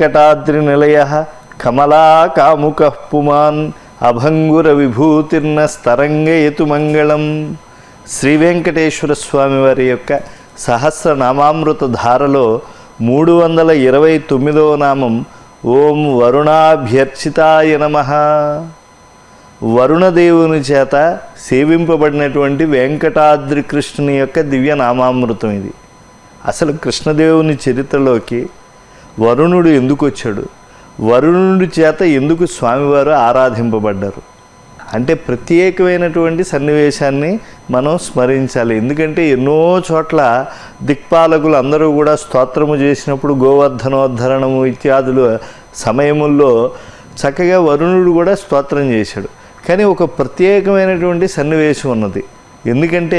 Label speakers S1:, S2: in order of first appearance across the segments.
S1: వెంకటాద్రి నిలయ కమలా కాముక పుమాన్ అభంగుర విభూతిర్న స్తరంగయతు మంగళం శ్రీ వెంకటేశ్వర స్వామి వారి యొక్క సహస్రనామామృత ధారలో మూడు వందల ఇరవై తొమ్మిదవ నామం ఓం వరుణాభ్యర్చితాయ నమః వరుణదేవుని చేత సేవింపబడినటువంటి వెంకటాద్రి కృష్ణుని యొక్క దివ్య నామామృతం ఇది అసలు కృష్ణదేవుని చరిత్రలోకి వరుణుడు ఎందుకు వచ్చాడు వరుణుడి చేత ఎందుకు స్వామివారు ఆరాధింపబడ్డారు అంటే ప్రత్యేకమైనటువంటి సన్నివేశాన్ని మనం స్మరించాలి ఎందుకంటే ఎన్నో చోట్ల దిక్పాలకులు అందరూ కూడా స్తోత్రము చేసినప్పుడు గోవర్ధనోద్ధరణము ఇత్యాదులు సమయముల్లో చక్కగా వరుణుడు కూడా స్తోత్రం చేశాడు కానీ ఒక ప్రత్యేకమైనటువంటి సన్నివేశం ఉన్నది ఎందుకంటే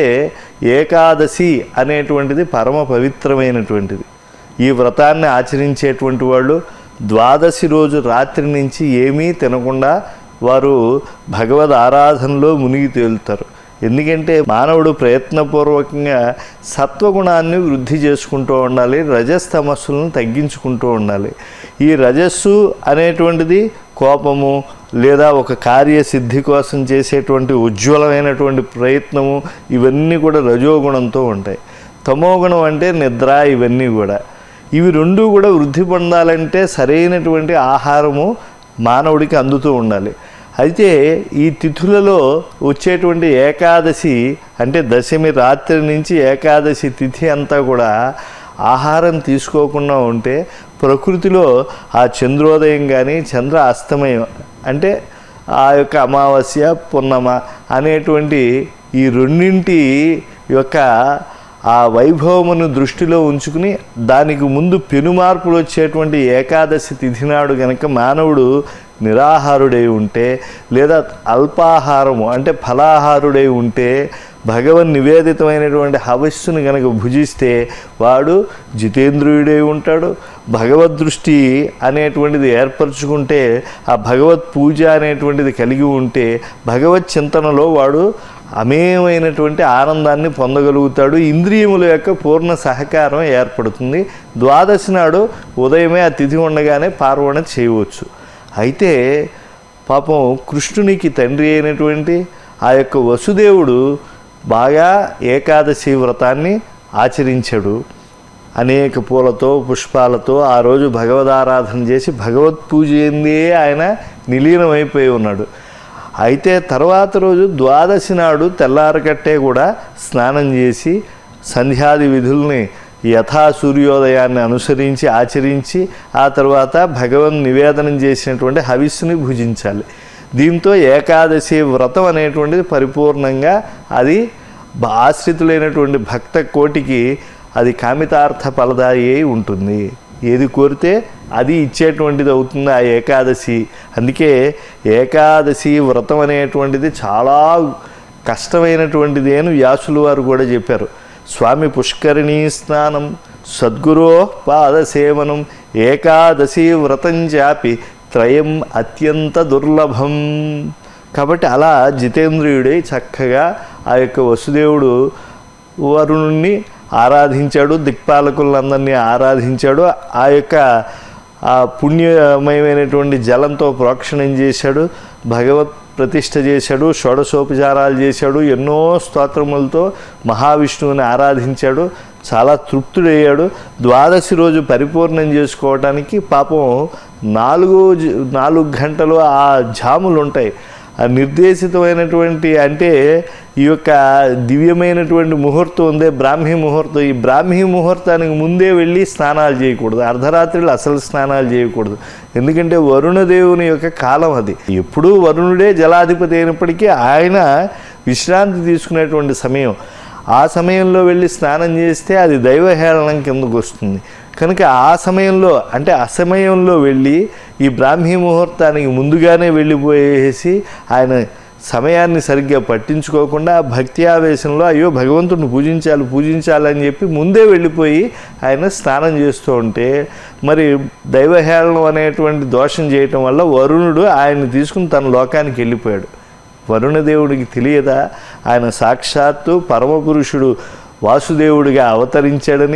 S1: ఏకాదశి అనేటువంటిది పరమ పవిత్రమైనటువంటిది ఈ వ్రతాన్ని ఆచరించేటువంటి వాళ్ళు ద్వాదశి రోజు రాత్రి నుంచి ఏమీ తినకుండా వారు భగవద్ ఆరాధనలో మునిగి తేలుతారు ఎందుకంటే మానవుడు ప్రయత్నపూర్వకంగా సత్వగుణాన్ని వృద్ధి చేసుకుంటూ ఉండాలి రజస్తమస్సులను తగ్గించుకుంటూ ఉండాలి ఈ రజస్సు అనేటువంటిది కోపము లేదా ఒక కార్యసిద్ధి కోసం చేసేటువంటి ఉజ్వలమైనటువంటి ప్రయత్నము ఇవన్నీ కూడా రజోగుణంతో ఉంటాయి తమోగుణం అంటే నిద్ర ఇవన్నీ కూడా ఇవి రెండు కూడా వృద్ధి పొందాలంటే సరైనటువంటి ఆహారము మానవుడికి అందుతూ ఉండాలి అయితే ఈ తిథులలో వచ్చేటువంటి ఏకాదశి అంటే దశమి రాత్రి నుంచి ఏకాదశి తిథి అంతా కూడా ఆహారం తీసుకోకుండా ఉంటే ప్రకృతిలో ఆ చంద్రోదయం కానీ చంద్ర అస్తమయం అంటే ఆ యొక్క అమావాస్య పున్నమ అనేటువంటి ఈ రెండింటి యొక్క ఆ వైభవమును దృష్టిలో ఉంచుకుని దానికి ముందు పెనుమార్పులు వచ్చేటువంటి ఏకాదశి తిథి నాడు గనక మానవుడు నిరాహారుడై ఉంటే లేదా అల్పాహారము అంటే ఫలాహారుడై ఉంటే భగవన్ నివేదితమైనటువంటి హవస్సును గనక భుజిస్తే వాడు జితేంద్రియుడై ఉంటాడు భగవద్ దృష్టి అనేటువంటిది ఏర్పరచుకుంటే ఆ భగవత్ పూజ అనేటువంటిది కలిగి ఉంటే భగవత్ చింతనలో వాడు అమేయమైనటువంటి ఆనందాన్ని పొందగలుగుతాడు ఇంద్రియముల యొక్క పూర్ణ సహకారం ఏర్పడుతుంది ద్వాదశి నాడు ఉదయమే ఆ తిథి ఉండగానే పార్వణ చేయవచ్చు అయితే పాపం కృష్ణునికి తండ్రి అయినటువంటి ఆ యొక్క వసుదేవుడు బాగా ఏకాదశి వ్రతాన్ని ఆచరించాడు అనేక పూలతో పుష్పాలతో ఆ రోజు భగవదారాధన చేసి భగవత్ పూజ ఎందే ఆయన నిలీనమైపోయి ఉన్నాడు అయితే తర్వాత రోజు ద్వాదశి నాడు తెల్లారకట్టే కూడా స్నానం చేసి సంధ్యాది విధుల్ని యథా సూర్యోదయాన్ని అనుసరించి ఆచరించి ఆ తర్వాత భగవన్ నివేదనం చేసినటువంటి హవిస్సుని భుజించాలి దీంతో ఏకాదశి వ్రతం అనేటువంటిది పరిపూర్ణంగా అది ఆశ్రితులైనటువంటి భక్త కోటికి అది కామితార్థ ఫలదాయి అయి ఉంటుంది ఏది కోరితే అది ఇచ్చేటువంటిది అవుతుంది ఆ ఏకాదశి అందుకే ఏకాదశి వ్రతం అనేటువంటిది చాలా కష్టమైనటువంటిది అని వ్యాసులు వారు కూడా చెప్పారు స్వామి పుష్కరిణీ స్నానం సద్గురో పాదసేవనం ఏకాదశి వ్రతం చాపి త్రయం అత్యంత దుర్లభం కాబట్టి అలా జితేంద్రియుడై చక్కగా ఆ యొక్క వసుదేవుడు వరుణుణ్ణి ఆరాధించాడు దిక్పాలకులందరినీ ఆరాధించాడు ఆ యొక్క ఆ పుణ్యమయమైనటువంటి జలంతో ప్రోక్షణం చేశాడు భగవత్ ప్రతిష్ఠ చేశాడు షోడశోపచారాలు చేశాడు ఎన్నో స్తోత్రములతో మహావిష్ణువుని ఆరాధించాడు చాలా తృప్తుడయ్యాడు ద్వాదశి రోజు పరిపూర్ణం చేసుకోవటానికి పాపం నాలుగు జ- నాలుగు గంటలు ఆ జాములు ఉంటాయి ఆ నిర్దేశితమైనటువంటి అంటే ఈ యొక్క దివ్యమైనటువంటి ముహూర్తం ఉందే బ్రాహ్మీ ముహూర్తం ఈ బ్రాహ్మీ ముహూర్తానికి ముందే వెళ్ళి స్నానాలు చేయకూడదు అర్ధరాత్రిలో అసలు స్నానాలు చేయకూడదు ఎందుకంటే వరుణదేవుని యొక్క కాలం అది ఎప్పుడూ వరుణుడే జలాధిపతి అయినప్పటికీ ఆయన విశ్రాంతి తీసుకునేటువంటి సమయం ఆ సమయంలో వెళ్ళి స్నానం చేస్తే అది దైవహేళనం కిందకు వస్తుంది కనుక ఆ సమయంలో అంటే అసమయంలో వెళ్ళి ఈ బ్రాహ్మీ ముహూర్తానికి ముందుగానే వెళ్ళిపోయేసి ఆయన సమయాన్ని సరిగ్గా పట్టించుకోకుండా భక్తి ఆవేశంలో అయ్యో భగవంతుడిని పూజించాలి పూజించాలని చెప్పి ముందే వెళ్ళిపోయి ఆయన స్నానం చేస్తూ ఉంటే మరి దైవహేళనం అనేటువంటి దోషం చేయటం వల్ల వరుణుడు ఆయన్ని తీసుకుని తన లోకానికి వెళ్ళిపోయాడు వరుణదేవుడికి తెలియదా ఆయన సాక్షాత్తు పరమపురుషుడు వాసుదేవుడిగా అవతరించాడని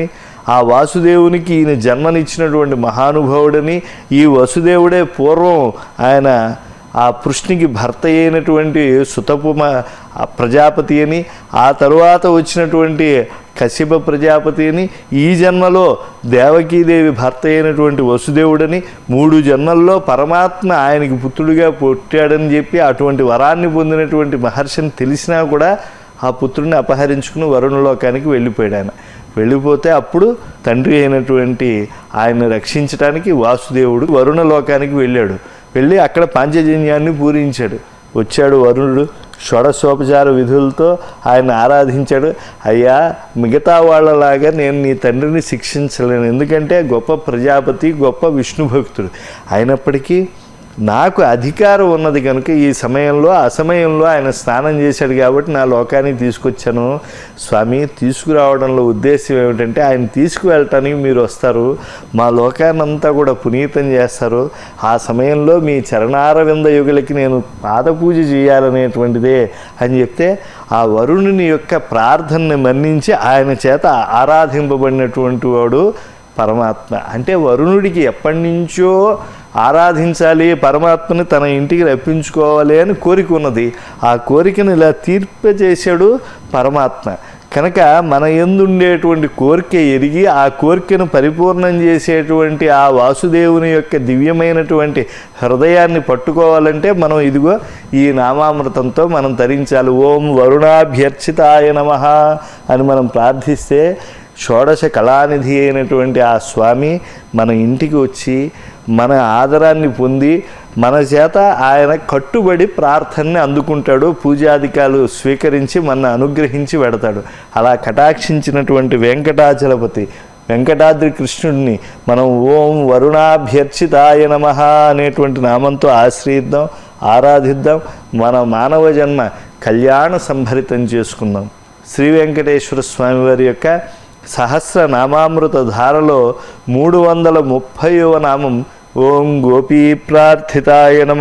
S1: ఆ వాసుదేవునికి ఈయన జన్మనిచ్చినటువంటి మహానుభావుడని ఈ వసుదేవుడే పూర్వం ఆయన ఆ పృష్ణికి భర్త అయినటువంటి సుతపుమ ఆ ప్రజాపతి అని ఆ తరువాత వచ్చినటువంటి కశ్యప ప్రజాపతి అని ఈ జన్మలో దేవకీదేవి భర్త అయినటువంటి వసుదేవుడని మూడు జన్మల్లో పరమాత్మ ఆయనకి పుత్రుడిగా పుట్టాడని చెప్పి అటువంటి వరాన్ని పొందినటువంటి మహర్షిని తెలిసినా కూడా ఆ పుత్రుడిని అపహరించుకుని వరుణలోకానికి వెళ్ళిపోయాడు ఆయన వెళ్ళిపోతే అప్పుడు తండ్రి అయినటువంటి ఆయన్ని రక్షించడానికి వాసుదేవుడు వరుణ లోకానికి వెళ్ళాడు వెళ్ళి అక్కడ పాంచజన్యాన్ని పూరించాడు వచ్చాడు వరుణుడు షోడశోపచార విధులతో ఆయన ఆరాధించాడు అయ్యా మిగతా వాళ్ళలాగా నేను నీ తండ్రిని శిక్షించలేను ఎందుకంటే గొప్ప ప్రజాపతి గొప్ప విష్ణు భక్తుడు అయినప్పటికీ నాకు అధికారం ఉన్నది కనుక ఈ సమయంలో ఆ సమయంలో ఆయన స్నానం చేశాడు కాబట్టి నా లోకానికి తీసుకొచ్చాను స్వామి తీసుకురావడంలో ఉద్దేశం ఏమిటంటే ఆయన తీసుకువెళ్ళటానికి మీరు వస్తారు మా లోకాన్నంతా కూడా పునీతం చేస్తారు ఆ సమయంలో మీ చరణారవింద యుగులకి నేను పాదపూజ చేయాలనేటువంటిదే అని చెప్తే ఆ వరుణుని యొక్క ప్రార్థనని మన్నించి ఆయన చేత ఆరాధింపబడినటువంటి వాడు పరమాత్మ అంటే వరుణుడికి ఎప్పటి నుంచో ఆరాధించాలి పరమాత్మని తన ఇంటికి రప్పించుకోవాలి అని కోరిక ఉన్నది ఆ కోరికను ఇలా తీర్పజేశాడు పరమాత్మ కనుక మన ఎందుండేటువంటి కోరిక ఎరిగి ఆ కోరికను పరిపూర్ణం చేసేటువంటి ఆ వాసుదేవుని యొక్క దివ్యమైనటువంటి హృదయాన్ని పట్టుకోవాలంటే మనం ఇదిగో ఈ నామామృతంతో మనం తరించాలి ఓం వరుణాభ్యర్చితాయ నమ అని మనం ప్రార్థిస్తే షోడశ కళానిధి అయినటువంటి ఆ స్వామి మన ఇంటికి వచ్చి మన ఆదరాన్ని పొంది మన చేత ఆయన కట్టుబడి ప్రార్థనని అందుకుంటాడు పూజాధికాలు స్వీకరించి మన అనుగ్రహించి పెడతాడు అలా కటాక్షించినటువంటి వెంకటాచలపతి వెంకటాద్రి కృష్ణుడిని మనం ఓం వరుణాభ్యర్చితాయ నమ అనేటువంటి నామంతో ఆశ్రయిద్దాం ఆరాధిద్దాం మన మానవ జన్మ కళ్యాణ సంభరితం చేసుకుందాం శ్రీ వెంకటేశ్వర స్వామి వారి యొక్క సహస్ర నామామృత ధారలో మూడు వందల ముప్పైవ నామం ఓం గోపీ ప్రార్థితాయ నమ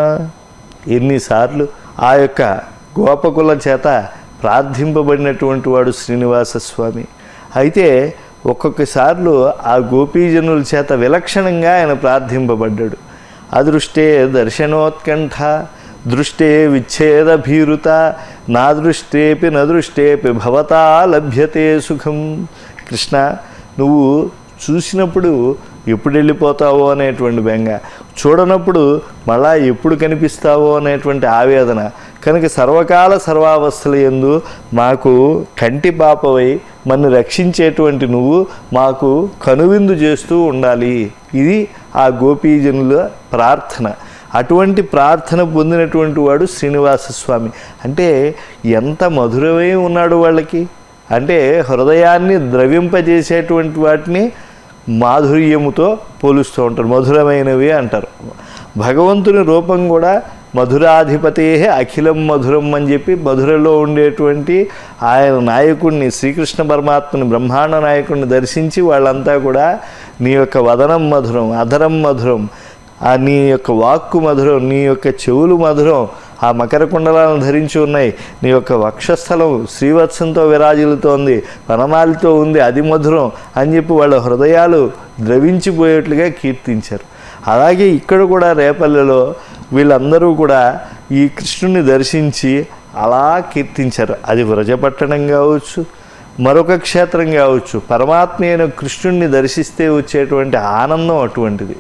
S1: ఎన్నిసార్లు ఆ యొక్క గోపకుల చేత ప్రార్థింపబడినటువంటి వాడు శ్రీనివాస స్వామి అయితే ఒక్కొక్కసార్లు ఆ గోపీజనుల చేత విలక్షణంగా ఆయన ప్రార్థింపబడ్డాడు అదృష్టే దర్శనోత్కంఠ దృష్టే విచ్ఛేద భీరుత నా దృష్టేపి నదృష్టేపి భవతా లభ్యతే సుఖం కృష్ణ నువ్వు చూసినప్పుడు ఎప్పుడు వెళ్ళిపోతావో అనేటువంటి బెంగ చూడనప్పుడు మళ్ళా ఎప్పుడు కనిపిస్తావో అనేటువంటి ఆవేదన కనుక సర్వకాల సర్వావస్థల ఎందు మాకు కంటి పాపవై మన్ను రక్షించేటువంటి నువ్వు మాకు కనువిందు చేస్తూ ఉండాలి ఇది ఆ గోపీజనుల ప్రార్థన అటువంటి ప్రార్థన పొందినటువంటి వాడు శ్రీనివాస స్వామి అంటే ఎంత మధురమై ఉన్నాడు వాళ్ళకి అంటే హృదయాన్ని ద్రవింపజేసేటువంటి వాటిని మాధుర్యముతో పోలుస్తూ ఉంటారు మధురమైనవి అంటారు భగవంతుని రూపం కూడా మధురాధిపతే అఖిలం మధురం అని చెప్పి మధురలో ఉండేటువంటి ఆయన నాయకుడిని శ్రీకృష్ణ పరమాత్మని బ్రహ్మాండ నాయకుడిని దర్శించి వాళ్ళంతా కూడా నీ యొక్క వదనం మధురం అధరం మధురం ఆ నీ యొక్క వాక్కు మధురం నీ యొక్క చెవులు మధురం ఆ మకర కుండలాలను ధరించి ఉన్నాయి నీ యొక్క వక్షస్థలం శ్రీవత్సంతో విరాజిల్లుతోంది వనమాలితో ఉంది అది మధురం అని చెప్పి వాళ్ళ హృదయాలు ద్రవించిపోయేట్లుగా కీర్తించారు అలాగే ఇక్కడ కూడా రేపల్లెలో వీళ్ళందరూ కూడా ఈ కృష్ణుని దర్శించి అలా కీర్తించారు అది వ్రజపట్టణం కావచ్చు మరొక క్షేత్రం కావచ్చు పరమాత్మ అయిన కృష్ణుణ్ణి దర్శిస్తే వచ్చేటువంటి ఆనందం అటువంటిది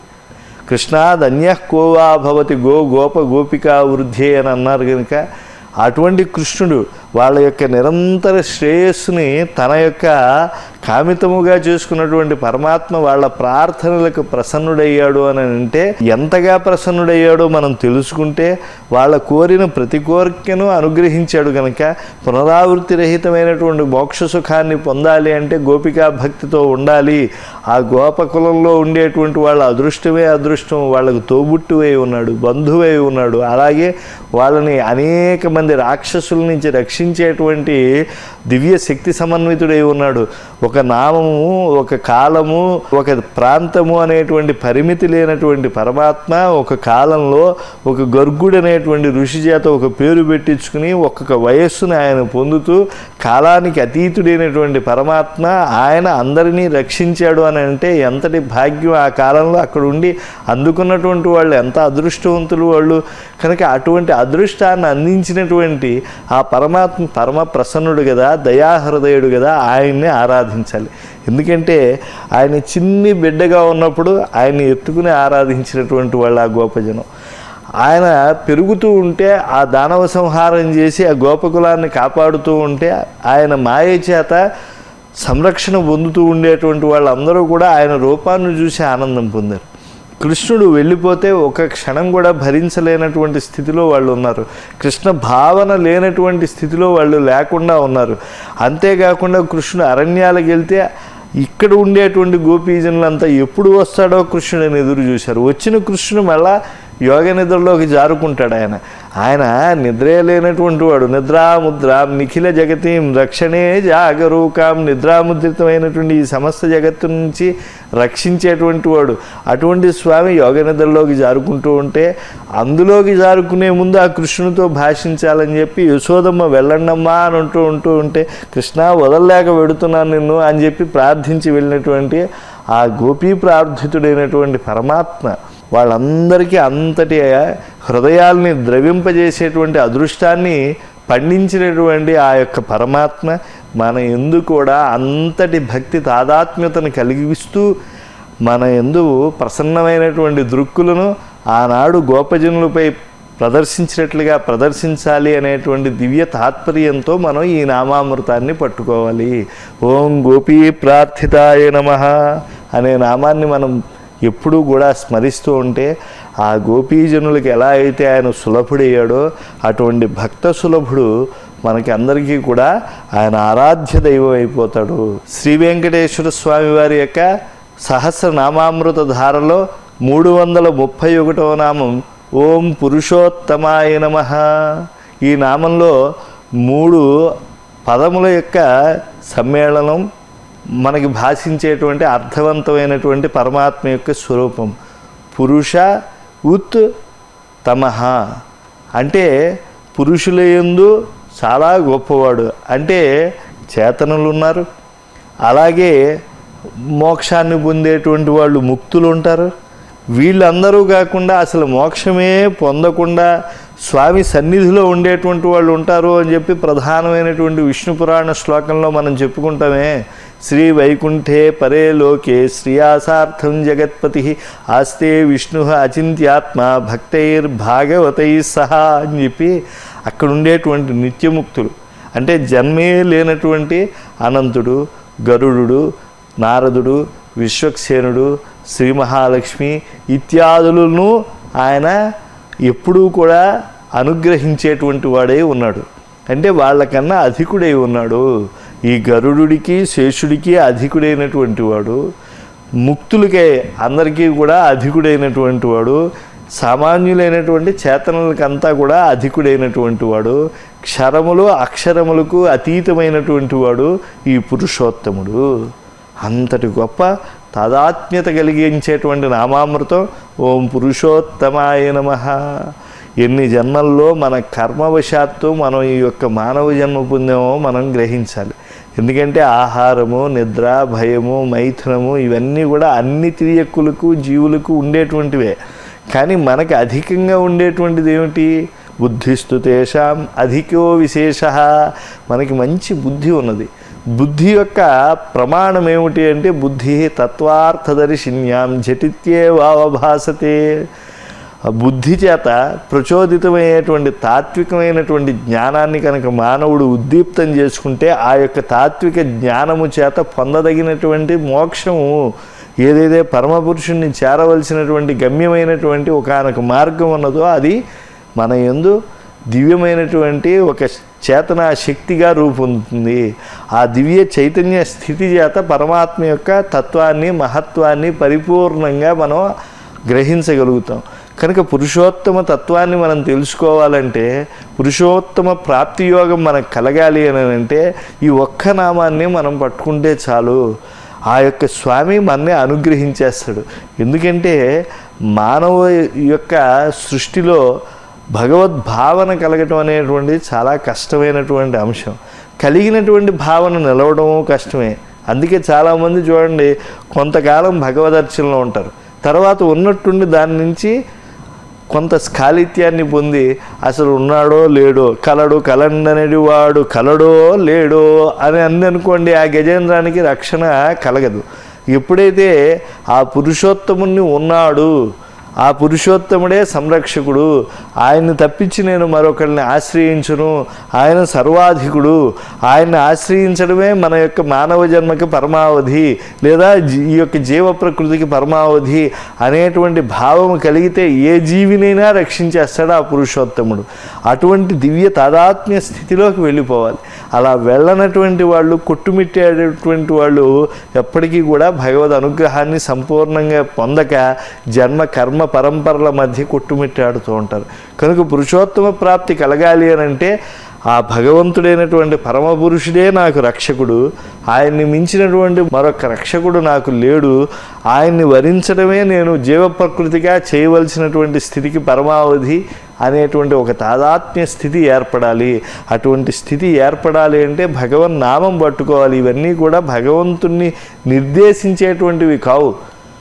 S1: కృష్ణాదన్య కోవా భవతి గో గోప గోపికా వృద్ధి అని అన్నారు కనుక అటువంటి కృష్ణుడు వాళ్ళ యొక్క నిరంతర శ్రేయస్సుని తన యొక్క కామితముగా చేసుకున్నటువంటి పరమాత్మ వాళ్ళ ప్రార్థనలకు ప్రసన్నుడయ్యాడు అని అంటే ఎంతగా ప్రసన్నుడయ్యాడో మనం తెలుసుకుంటే వాళ్ళ కోరిన ప్రతి కోరికను అనుగ్రహించాడు కనుక పునరావృత్తి రహితమైనటువంటి మోక్ష సుఖాన్ని పొందాలి అంటే గోపికా భక్తితో ఉండాలి ఆ గోపకులంలో ఉండేటువంటి వాళ్ళ అదృష్టమే అదృష్టం వాళ్ళకు తోబుట్టువై ఉన్నాడు బంధువై ఉన్నాడు అలాగే వాళ్ళని అనేక మంది రాక్షసుల నుంచి రక్షించేటువంటి దివ్య శక్తి సమన్వితుడై ఉన్నాడు ఒక నామము ఒక కాలము ఒక ప్రాంతము అనేటువంటి పరిమితి లేనటువంటి పరమాత్మ ఒక కాలంలో ఒక గర్గుడు అనేటువంటి ఋషి చేత ఒక పేరు పెట్టించుకుని ఒక్కొక్క వయస్సుని ఆయన పొందుతూ కాలానికి అతీతుడైనటువంటి పరమాత్మ ఆయన అందరినీ రక్షించాడు అని అంటే ఎంతటి భాగ్యం ఆ కాలంలో అక్కడ ఉండి అందుకున్నటువంటి వాళ్ళు ఎంత అదృష్టవంతులు వాళ్ళు కనుక అటువంటి అదృష్టాన్ని అందించినటువంటి ఆ పరమాత్మ పరమ ప్రసన్నుడు కదా దయాహృదయుడు కదా ఆయన్ని ఆరాధించాలి ఎందుకంటే ఆయన చిన్ని బిడ్డగా ఉన్నప్పుడు ఆయన్ని ఎత్తుకుని ఆరాధించినటువంటి వాళ్ళు ఆ గోపజనం ఆయన పెరుగుతూ ఉంటే ఆ దానవ సంహారం చేసి ఆ గోపకులాన్ని కాపాడుతూ ఉంటే ఆయన మాయ చేత సంరక్షణ పొందుతూ ఉండేటువంటి వాళ్ళందరూ కూడా ఆయన రూపాన్ని చూసి ఆనందం పొందారు కృష్ణుడు వెళ్ళిపోతే ఒక క్షణం కూడా భరించలేనటువంటి స్థితిలో వాళ్ళు ఉన్నారు కృష్ణ భావన లేనటువంటి స్థితిలో వాళ్ళు లేకుండా ఉన్నారు అంతేకాకుండా కృష్ణుడు అరణ్యాలకు వెళ్తే ఇక్కడ ఉండేటువంటి గోపీజనులంతా ఎప్పుడు వస్తాడో కృష్ణుడని ఎదురు చూశారు వచ్చిన కృష్ణుడు మళ్ళా యోగ నిద్రలోకి జారుకుంటాడు ఆయన ఆయన నిద్రే లేనటువంటి వాడు నిద్రాముద్రాం నిఖిల జగతీం రక్షణే జాగరూకాం నిద్రాముద్రితమైనటువంటి ఈ సమస్త జగత్తు నుంచి రక్షించేటువంటి వాడు అటువంటి స్వామి యోగ నిద్రలోకి జారుకుంటూ ఉంటే అందులోకి జారుకునే ముందు ఆ కృష్ణునితో భాషించాలని చెప్పి యశోదమ్మ వెళ్ళండమ్మా అని అంటూ ఉంటూ ఉంటే కృష్ణ వదలలేక వెడుతున్నాను నిన్ను అని చెప్పి ప్రార్థించి వెళ్ళినటువంటి ఆ గోపీ ప్రార్థితుడైనటువంటి పరమాత్మ వాళ్ళందరికీ అంతటి హృదయాల్ని ద్రవింపజేసేటువంటి అదృష్టాన్ని పండించినటువంటి ఆ యొక్క పరమాత్మ మన ఎందు కూడా అంతటి భక్తి తాదాత్మ్యతను కలిగిస్తూ మన ఎందు ప్రసన్నమైనటువంటి దృక్కులను ఆనాడు గోపజనులపై ప్రదర్శించినట్లుగా ప్రదర్శించాలి అనేటువంటి దివ్య తాత్పర్యంతో మనం ఈ నామామృతాన్ని పట్టుకోవాలి ఓం గోపీ ప్రార్థితాయ నమ అనే నామాన్ని మనం ఎప్పుడూ కూడా స్మరిస్తూ ఉంటే ఆ గోపీజనులకి ఎలా అయితే ఆయన సులభుడయ్యాడో అటువంటి భక్త సులభుడు మనకి అందరికీ కూడా ఆయన ఆరాధ్య దైవం అయిపోతాడు శ్రీ వెంకటేశ్వర స్వామి వారి యొక్క సహస్రనామామృత ధారలో మూడు వందల ముప్పై ఒకటవ నామం ఓం పురుషోత్తమాయ నమ ఈ నామంలో మూడు పదముల యొక్క సమ్మేళనం మనకి భాషించేటువంటి అర్థవంతమైనటువంటి పరమాత్మ యొక్క స్వరూపం పురుష ఉత్ తమహ అంటే పురుషుల యందు చాలా గొప్పవాడు అంటే చేతనులు ఉన్నారు అలాగే మోక్షాన్ని పొందేటువంటి వాళ్ళు ముక్తులు ఉంటారు వీళ్ళందరూ కాకుండా అసలు మోక్షమే పొందకుండా స్వామి సన్నిధిలో ఉండేటువంటి వాళ్ళు ఉంటారు అని చెప్పి ప్రధానమైనటువంటి విష్ణు పురాణ శ్లోకంలో మనం చెప్పుకుంటామే శ్రీ వైకుంఠే పరే లోకే శ్రియాసార్థం జగత్పతి ఆస్తే విష్ణు అచింత్యాత్మ భక్తైర్భాగవతై సహా అని చెప్పి అక్కడ ఉండేటువంటి నిత్యముక్తులు అంటే జన్మే లేనటువంటి అనంతుడు గరుడు నారదుడు విశ్వక్సేనుడు శ్రీ మహాలక్ష్మి ఇత్యాదులను ఆయన ఎప్పుడూ కూడా అనుగ్రహించేటువంటి వాడే ఉన్నాడు అంటే వాళ్ళకన్నా అధికుడై ఉన్నాడు ఈ గరుడుడికి శేషుడికి అధికుడైనటువంటి వాడు ముక్తులకే అందరికీ కూడా అధికుడైనటువంటి వాడు సామాన్యులైనటువంటి చేతనులకంతా కూడా అధికుడైనటువంటి వాడు క్షరములు అక్షరములకు అతీతమైనటువంటి వాడు ఈ పురుషోత్తముడు అంతటి గొప్ప తాదాత్మ్యత కలిగించేటువంటి నామామృతం ఓం పురుషోత్తమాయ నమ ఎన్ని జన్మల్లో మన కర్మవశాత్తు మనం ఈ యొక్క మానవ జన్మ పొందామో మనం గ్రహించాలి ఎందుకంటే ఆహారము నిద్ర భయము మైథునము ఇవన్నీ కూడా అన్ని తిరియక్కులకు జీవులకు ఉండేటువంటివే కానీ మనకి అధికంగా ఉండేటువంటిది ఏమిటి బుద్ధిస్తు తేషాం అధికో విశేష మనకి మంచి బుద్ధి ఉన్నది బుద్ధి యొక్క ప్రమాణం ఏమిటి అంటే బుద్ధి తత్వార్థదర్శిన్యాం జటిత్యే వావభాసతే ఆ బుద్ధి చేత ప్రచోదితమైనటువంటి తాత్వికమైనటువంటి జ్ఞానాన్ని కనుక మానవుడు ఉద్దీప్తం చేసుకుంటే ఆ యొక్క తాత్విక జ్ఞానము చేత పొందదగినటువంటి మోక్షము ఏదైతే పరమపురుషుణ్ణి చేరవలసినటువంటి గమ్యమైనటువంటి ఒకనొక మార్గం ఉన్నదో అది మన యందు దివ్యమైనటువంటి ఒక చేతన శక్తిగా రూపొందుతుంది ఆ దివ్య చైతన్య స్థితి చేత పరమాత్మ యొక్క తత్వాన్ని మహత్వాన్ని పరిపూర్ణంగా మనం గ్రహించగలుగుతాం కనుక పురుషోత్తమ తత్వాన్ని మనం తెలుసుకోవాలంటే పురుషోత్తమ ప్రాప్తి యోగం మనకు కలగాలి అని అంటే ఈ ఒక్క నామాన్ని మనం పట్టుకుంటే చాలు ఆ యొక్క స్వామి మనని అనుగ్రహించేస్తాడు ఎందుకంటే మానవ యొక్క సృష్టిలో భగవద్భావన కలగటం అనేటువంటిది చాలా కష్టమైనటువంటి అంశం కలిగినటువంటి భావన నిలవడం కష్టమే అందుకే చాలామంది చూడండి కొంతకాలం భగవదర్శనలో ఉంటారు తర్వాత ఉన్నట్టుండి దాని నుంచి కొంత స్ఖాళిత్యాన్ని పొంది అసలు ఉన్నాడో లేడో కలడు కలండనేది వాడు కలడో లేడో అని అంది అనుకోండి ఆ గజేంద్రానికి రక్షణ కలగదు ఎప్పుడైతే ఆ పురుషోత్తముని ఉన్నాడు ఆ పురుషోత్తముడే సంరక్షకుడు ఆయన్ని తప్పించి నేను మరొకరిని ఆశ్రయించును ఆయన సర్వాధికుడు ఆయన్ని ఆశ్రయించడమే మన యొక్క మానవ జన్మకి పరమావధి లేదా జీ- ఈ యొక్క జీవ ప్రకృతికి పరమావధి అనేటువంటి భావము కలిగితే ఏ జీవినైనా రక్షించేస్తాడు ఆ పురుషోత్తముడు అటువంటి దివ్య తాదాత్మ్య స్థితిలోకి వెళ్ళిపోవాలి అలా వెళ్ళనటువంటి వాళ్ళు కొట్టుమిట్టేటటువంటి వాళ్ళు ఎప్పటికీ కూడా భగవద్ అనుగ్రహాన్ని సంపూర్ణంగా పొందక జన్మ కర్మ పరంపరల మధ్య కొట్టుమిట్టాడుతూ ఉంటారు కనుక పురుషోత్తమ ప్రాప్తి కలగాలి అని అంటే ఆ భగవంతుడైనటువంటి పరమ పురుషుడే నాకు రక్షకుడు ఆయన్ని మించినటువంటి మరొక రక్షకుడు నాకు లేడు ఆయన్ని వరించడమే నేను జీవ ప్రకృతిగా చేయవలసినటువంటి స్థితికి పరమావధి అనేటువంటి ఒక తాదాత్మ్య స్థితి ఏర్పడాలి అటువంటి స్థితి ఏర్పడాలి అంటే భగవన్ నామం పట్టుకోవాలి ఇవన్నీ కూడా భగవంతుణ్ణి నిర్దేశించేటువంటివి కావు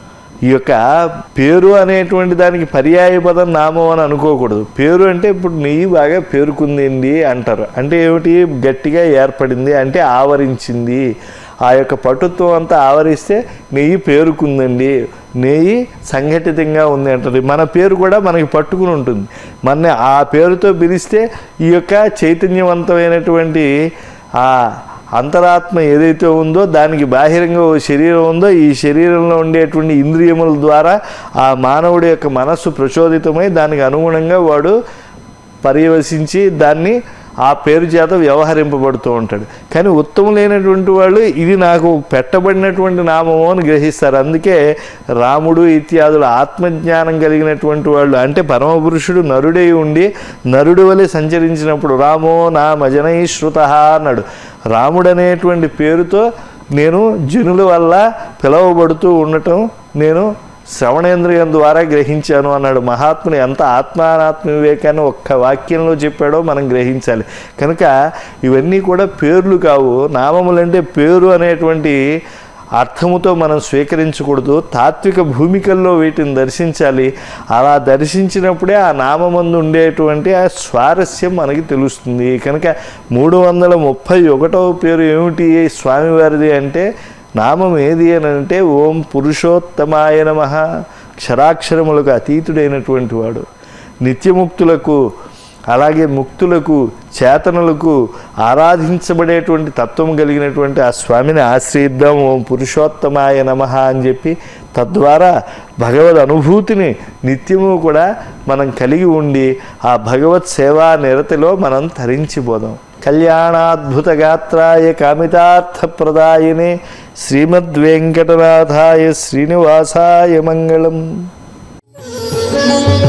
S1: ఈ యొక్క పేరు అనేటువంటి దానికి పర్యాయ పదం నామం అని అనుకోకూడదు పేరు అంటే ఇప్పుడు నెయ్యి బాగా పేరుకుందండి అంటారు అంటే ఏమిటి గట్టిగా ఏర్పడింది అంటే ఆవరించింది ఆ యొక్క పటుత్వం అంతా ఆవరిస్తే నెయ్యి పేరుకుందండి నెయ్యి సంఘటితంగా ఉంది అంటారు మన పేరు కూడా మనకి పట్టుకుని ఉంటుంది మన ఆ పేరుతో పిలిస్తే ఈ యొక్క చైతన్యవంతమైనటువంటి ఆ అంతరాత్మ ఏదైతే ఉందో దానికి బాహిరంగా ఓ శరీరం ఉందో ఈ శరీరంలో ఉండేటువంటి ఇంద్రియముల ద్వారా ఆ మానవుడి యొక్క మనస్సు ప్రచోదితమై దానికి అనుగుణంగా వాడు పర్యవసించి దాన్ని ఆ పేరు చేత వ్యవహరింపబడుతూ ఉంటాడు కానీ ఉత్తములైనటువంటి వాళ్ళు ఇది నాకు పెట్టబడినటువంటి నామము అని గ్రహిస్తారు అందుకే రాముడు ఇత్యాదుల ఆత్మజ్ఞానం కలిగినటువంటి వాళ్ళు అంటే పరమపురుషుడు నరుడై ఉండి నరుడు వలె సంచరించినప్పుడు రామో నా మజనై శృత అన్నాడు రాముడు అనేటువంటి పేరుతో నేను జనుల వల్ల పిలువబడుతూ ఉండటం నేను శ్రవణేంద్రియం ద్వారా గ్రహించాను అన్నాడు మహాత్ముని ఎంత ఆత్మానాత్మ వివేకాన్ని ఒక్క వాక్యంలో చెప్పాడో మనం గ్రహించాలి కనుక ఇవన్నీ కూడా పేర్లు కావు నామములంటే పేరు అనేటువంటి అర్థముతో మనం స్వీకరించకూడదు తాత్విక భూమికల్లో వీటిని దర్శించాలి అలా దర్శించినప్పుడే ఆ నామమందు ఉండేటువంటి ఆ స్వారస్యం మనకి తెలుస్తుంది కనుక మూడు వందల ముప్పై ఒకటవ పేరు ఏమిటి స్వామివారిది అంటే నామం ఏది అని అంటే ఓం పురుషోత్తమాయ నమ క్షరాక్షరములకు అతీతుడైనటువంటి వాడు నిత్యముక్తులకు అలాగే ముక్తులకు చేతనులకు ఆరాధించబడేటువంటి తత్వం కలిగినటువంటి ఆ స్వామిని ఆశ్రయిద్దాం ఓం పురుషోత్తమాయ నమ అని చెప్పి తద్వారా భగవద్ అనుభూతిని నిత్యము కూడా మనం కలిగి ఉండి ఆ భగవత్ సేవా నిరతిలో మనం తరించిపోదాం కళ్యాణాద్భుత గాత్రాయ కామితార్థప్రదాయనే శ్రీమద్వేంకటనాథాయ శ్రీనివాసాయ మంగళం
S2: Thank you.